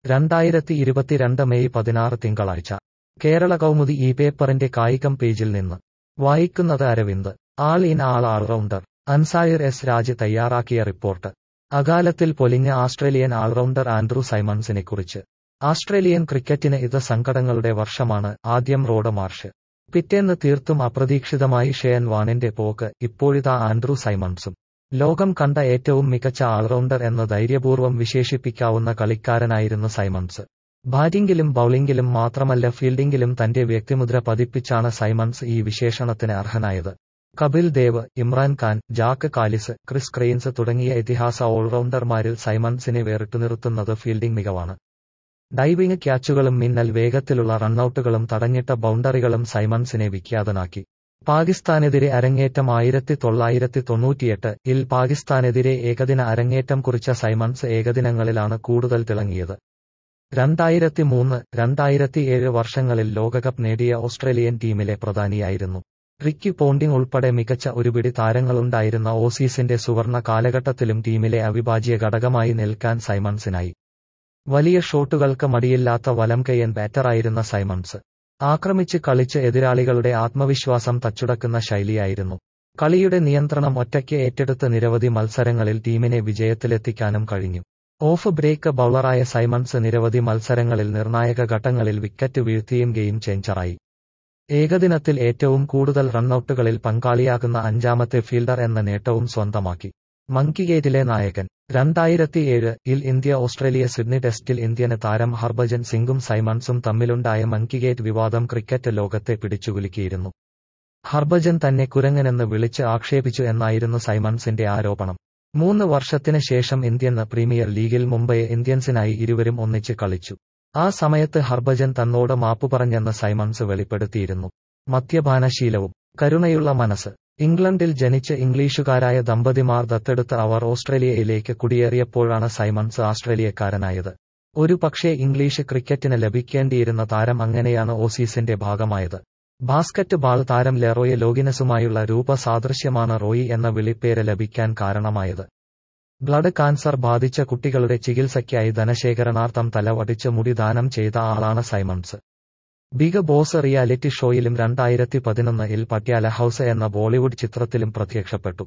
രണ്ടായിരത്തി ഇരുപത്തിരണ്ട് മെയ് പതിനാറ് തിങ്കളാഴ്ച കേരള കൗമുദി ഈ പേപ്പറിന്റെ കായികം പേജിൽ നിന്ന് വായിക്കുന്നത് Aravind all in all allrounder അൻസായർ എസ് രാജ് തയ്യാറാക്കിയ റിപ്പോർട്ട് അകാലത്തിൽ പൊലിഞ്ഞ ആസ്ട്രേലിയൻ ആൾറൗണ്ടർ ആൻഡ്രൂ സൈമൺസിനെക്കുറിച്ച് ആസ്ട്രേലിയൻ ക്രിക്കറ്റിന് ഇത് സങ്കടങ്ങളുടെ വർഷമാണ് ആദ്യം റോഡ് മാർഷ് പിറ്റേന്ന് തീർത്തും അപ്രതീക്ഷിതമായി ഷെയൻ വാണിന്റെ പോക്ക് ഇപ്പോഴിതാ ആൻഡ്രൂ സൈമൺസും ലോകം കണ്ട ഏറ്റവും മികച്ച ആൾറൗണ്ടർ എന്ന് ധൈര്യപൂർവ്വം വിശേഷിപ്പിക്കാവുന്ന കളിക്കാരനായിരുന്നു സൈമൺസ് ബാറ്റിംഗിലും ബൌളിംഗിലും മാത്രമല്ല ഫീൽഡിംഗിലും തന്റെ വ്യക്തിമുദ്ര പതിപ്പിച്ചാണ് സൈമൺസ് ഈ വിശേഷണത്തിന് അർഹനായത് Kapil Dev Imran Khan Jack Kallis Chris Cairns തുടങ്ങിയ ഇതിഹാസ ഓൾറൗണ്ടർമാരിൽ സൈമൺസിനെ വേറിട്ടുനിർത്തുന്നത് ഫീൽഡിംഗ് മികവാണ് ഡൈവിംഗ് ക്യാച്ചുകളും മിന്നൽ വേഗത്തിലുള്ള റണ്ണൌട്ടുകളും തടഞ്ഞിട്ട ബൗണ്ടറികളും സൈമൺസിനെ വിഖ്യാതനാക്കി പാകിസ്ഥാനെതിരെ അരങ്ങേറ്റം ആയിരത്തി തൊള്ളായിരത്തി തൊണ്ണൂറ്റിയെട്ട് ഇൽ പാകിസ്ഥാനെതിരെ ഏകദിന അരങ്ങേറ്റം കുറിച്ച സൈമൺസ് ഏകദിനങ്ങളിലാണ് കൂടുതൽ തിളങ്ങിയത് രണ്ടായിരത്തി മൂന്ന് രണ്ടായിരത്തി ഏഴ് വർഷങ്ങളിൽ ലോകകപ്പ് നേടിയ ഓസ്ട്രേലിയൻ ടീമിലെ പ്രധാനിയായിരുന്നു റിക്കി പോണ്ടിംഗ് ഉൾപ്പെടെ മികച്ച ഒരുപിടി താരങ്ങളുണ്ടായിരുന്ന ഓസീസിന്റെ സുവർണ കാലഘട്ടത്തിലും ടീമിലെ അവിഭാജ്യ ഘടകമായി നിൽക്കാൻ സൈമൺസിനായി വലിയ ഷോട്ടുകൾക്ക് മടിയില്ലാത്ത വലംകയ്യൻ ബാറ്ററായിരുന്ന സൈമൺസ് ആക്രമിച്ച് കളിച്ച് എതിരാളികളുടെ ആത്മവിശ്വാസം തച്ചുടക്കുന്ന ശൈലിയായിരുന്നു കളിയുടെ നിയന്ത്രണം ഒറ്റയ്ക്ക് ഏറ്റെടുത്ത് നിരവധി മത്സരങ്ങളിൽ ടീമിനെ വിജയത്തിലെത്തിക്കാനും കഴിഞ്ഞു ഓഫ് ബ്രേക്ക് ബൌളറായ സൈമൺസ് നിരവധി മത്സരങ്ങളിൽ നിർണായക ഘട്ടങ്ങളിൽ വിക്കറ്റ് വീഴ്ത്തിയും ഗെയിം ചേഞ്ചറായി ഏകദിനത്തിൽ ഏറ്റവും കൂടുതൽ റണ്ണൌട്ടുകളിൽ പങ്കാളിയാകുന്ന അഞ്ചാമത്തെ ഫീൽഡർ എന്ന നേട്ടവും സ്വന്തമാക്കി മങ്കിഗേറ്റിലെ നായകൻ രണ്ടായിരത്തിയേഴ് ഇൽ ഇന്ത്യ ഓസ്ട്രേലിയ സിഡ്നി ടെസ്റ്റിൽ ഇന്ത്യന് താരം ഹർഭജൻ സിംഗും സൈമൺസും തമ്മിലുണ്ടായ മങ്കിഗേറ്റ് വിവാദം ക്രിക്കറ്റ് ലോകത്തെ പിടിച്ചുകുലുക്കിയിരുന്നു ഹർഭജൻ തന്നെ കുരങ്ങനെന്ന് വിളിച്ച് ആക്ഷേപിച്ചു എന്നായിരുന്നു സൈമൺസിന്റെ ആരോപണം മൂന്ന് വർഷത്തിന് ശേഷം ഇന്ത്യൻ പ്രീമിയർ ലീഗിൽ മുംബൈ ഇന്ത്യൻസിനായി ഇരുവരും ഒന്നിച്ച് കളിച്ചു ആ സമയത്ത് ഹർഭജൻ തന്നോട് മാപ്പു പറഞ്ഞെന്ന് സൈമൺസ് വെളിപ്പെടുത്തിയിരുന്നു മദ്യപാനശീലവും കരുണയുള്ള മനസ്സ് ഇംഗ്ലണ്ടിൽ ജനിച്ച് ഇംഗ്ലീഷുകാരായ ദമ്പതിമാർ ദത്തെടുത്ത് അവർ ഓസ്ട്രേലിയയിലേക്ക് കുടിയേറിയപ്പോഴാണ് സൈമൺസ് ആസ്ട്രേലിയക്കാരനായത് ഒരു പക്ഷേ ഇംഗ്ലീഷ് ക്രിക്കറ്റിന് ലഭിക്കേണ്ടിയിരുന്ന താരം അങ്ങനെയാണ് ഓസീസിന്റെ ഭാഗമായത് ബാസ്കറ്റ് ബാൾ താരം ലെറോയെ ലോഗിനസുമായുള്ള രൂപസാദൃശ്യമാണ് റോയി എന്ന വിളിപ്പേര് ലഭിക്കാൻ കാരണമായത് ബ്ലഡ് കാൻസർ ബാധിച്ച കുട്ടികളുടെ ചികിത്സയ്ക്കായി ധനശേഖരണാർത്ഥം തലവടിച്ച് മുടി ദാനം ചെയ്ത ആളാണ് സൈമൺസ് ബിഗ് ബോസ് റിയാലിറ്റി ഷോയിലും രണ്ടായിരത്തി പതിനൊന്നിൽ പട്യാല ഹൌസ് എന്ന ബോളിവുഡ് ചിത്രത്തിലും പ്രത്യക്ഷപ്പെട്ടു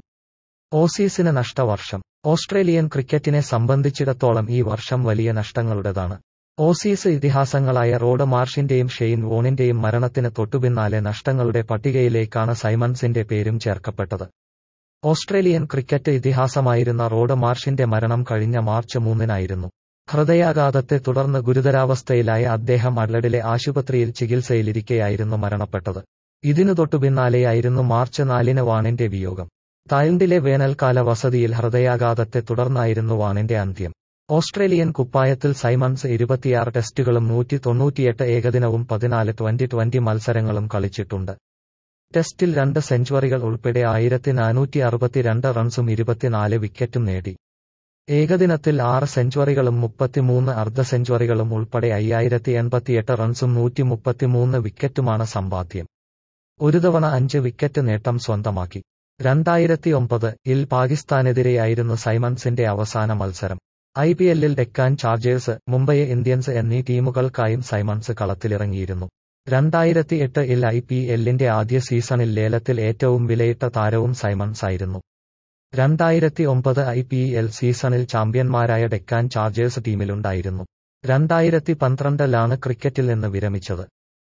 ഓസീസിന് നഷ്ടവർഷം ഓസ്ട്രേലിയൻ ക്രിക്കറ്റിനെ സംബന്ധിച്ചിടത്തോളം ഈ വർഷം വലിയ നഷ്ടങ്ങളുടേതാണ് ഓസീസ് ഇതിഹാസങ്ങളായ റോഡ് മാർഷിന്റെയും ഷെയ്ൻ വോണിന്റെയും മരണത്തിന് തൊട്ടുപിന്നാലെ നഷ്ടങ്ങളുടെ പട്ടികയിലേക്കാണ് സൈമൺസിന്റെ പേരും ചേർക്കപ്പെട്ടത് ഓസ്ട്രേലിയൻ ക്രിക്കറ്റ് ഇതിഹാസമായിരുന്ന റോഡ് മാർഷിന്റെ മരണം കഴിഞ്ഞ മാർച്ച് മൂന്നിനായിരുന്നു ഹൃദയാഘാതത്തെ തുടർന്ന് ഗുരുതരാവസ്ഥയിലായ അദ്ദേഹം അഡ്ലഡിലെ ആശുപത്രിയിൽ ചികിത്സയിലിരിക്കെയായിരുന്നു മരണപ്പെട്ടത് ഇതിനു തൊട്ടുപിന്നാലെയായിരുന്നു മാർച്ച് നാലിന് വാണിന്റെ വിയോഗം തായ്ലൻഡിലെ വേനൽക്കാല വസതിയിൽ ഹൃദയാഘാതത്തെ തുടർന്നായിരുന്നു വാണിന്റെ അന്ത്യം ഓസ്ട്രേലിയൻ കുപ്പായത്തിൽ സൈമൺസ് ഇരുപത്തിയാറ് ടെസ്റ്റുകളും നൂറ്റി തൊണ്ണൂറ്റിയെട്ട് ഏകദിനവും പതിനാല് ട്വന്റി ട്വന്റി മത്സരങ്ങളും കളിച്ചിട്ടുണ്ട് ടെസ്റ്റിൽ രണ്ട് സെഞ്ചുറികൾ ഉൾപ്പെടെ ആയിരത്തി നാനൂറ്റി അറുപത്തിരണ്ട് റൺസും ഇരുപത്തിനാല് വിക്കറ്റും നേടി ഏകദിനത്തിൽ ആറ് സെഞ്ചുറികളും മുപ്പത്തിമൂന്ന് അർദ്ധ സെഞ്ചുറികളും ഉൾപ്പെടെ അയ്യായിരത്തി എൺപത്തിയെട്ട് റൺസും നൂറ്റി മുപ്പത്തിമൂന്ന് വിക്കറ്റുമാണ് സമ്പാദ്യം ഒരു തവണ അഞ്ച് വിക്കറ്റ് നേട്ടം സ്വന്തമാക്കി രണ്ടായിരത്തി ഒമ്പത് ഇൽ പാകിസ്ഥാനെതിരെയായിരുന്നു സൈമൺസിന്റെ അവസാന മത്സരം ഐ പി എല്ലിൽ ഡെക്കാൻ ചാർജേഴ്സ് മുംബൈ ഇന്ത്യൻസ് എന്നീ ടീമുകൾക്കായും സൈമൺസ് കളത്തിലിറങ്ങിയിരുന്നു രണ്ടായിരത്തി എട്ട് ഇൽ ഐ പി എല്ലിന്റെ ആദ്യ സീസണിൽ ലേലത്തിൽ ഏറ്റവും വിലയിട്ട താരവും സൈമൺസ് ആയിരുന്നു രണ്ടായിരത്തി ഒമ്പത് ഐ പി എൽ സീസണിൽ ചാമ്പ്യന്മാരായ ഡെക്കാൻ ചാർജേഴ്സ് ടീമിലുണ്ടായിരുന്നു രണ്ടായിരത്തി പന്ത്രണ്ടിലാണ് ക്രിക്കറ്റിൽ നിന്ന് വിരമിച്ചത്